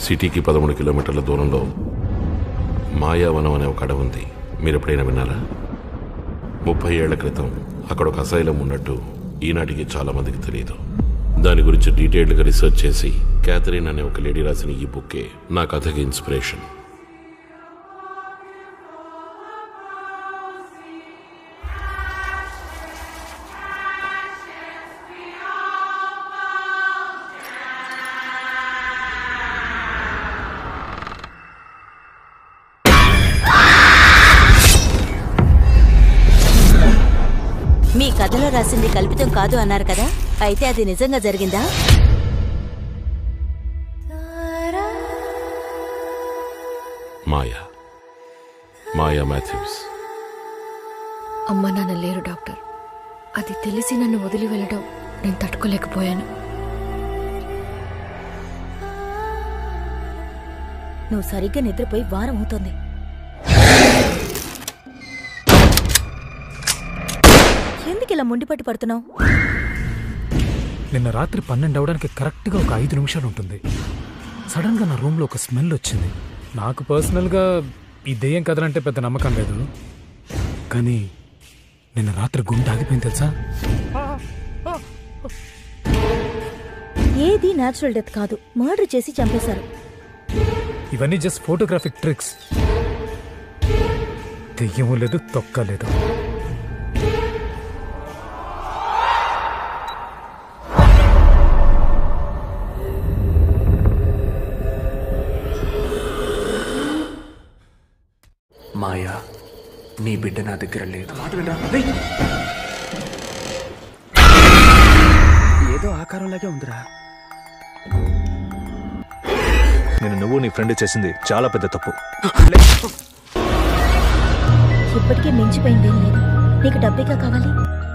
సిటీకి పదమూడు కిలోమీటర్ల దూరంలో మాయావనం అనే ఒక అడవి ఉంది మీరు ఎప్పుడైనా విన్నారా ముప్పై ఏళ్ల క్రితం అక్కడ ఒక అసైలం ఉన్నట్టు ఈనాటికి చాలా మందికి తెలియదు దాని గురించి డీటెయిల్డ్గా రీసెర్చ్ చేసి క్యాథరిన్ అనే ఒక లేడీ రాసిన ఈ బుక్కే నా కథకి ఇన్స్పిరేషన్ మీ కథలో రాసింది కల్పితం కాదు అన్నారు కదా అయితే అది నిజంగా జరిగిందా మాయా మాయా మాథ్యూస్ అమ్మ నాన్న లేరు డాక్టర్ అది తెలిసి నన్ను వదిలి వెళ్ళడం నేను తట్టుకోలేకపోయాను నువ్వు సరిగ్గా నిద్రపోయి వారం అవుతోంది ఎందుకు ఇలా మొండిపట్టు పడుతున్నావు నిన్న రాత్రి పన్నెండు అవడానికి కరెక్ట్గా ఒక ఐదు నిమిషాలు ఉంటుంది సడన్గా నా రూమ్లో ఒక స్మెల్ వచ్చింది నాకు పర్సనల్గా ఈ దెయ్యం కథలంటే పెద్ద నమ్మకం లేదు కానీ నిన్న రాత్రి గుండె ఆగిపోయింది తెలుసా ఏది న్యాచురల్ డెత్ కాదు మర్డర్ చేసి చంపేశారు ఇవన్నీ జస్ట్ ఫోటోగ్రాఫిక్ ట్రిక్స్ దెయ్యం లేదు తొక్క లేదు మాయా నీ బిడ్డ నా దగ్గర లేదు ఏదో ఆకారంలాగే ఉందిరా నేను నువ్వు నీ ఫ్రెండ్ చేసింది చాలా పెద్ద తప్పు ఇప్పటికే మించిపోయిందేం లేదు నీకు డబ్బేగా కావాలి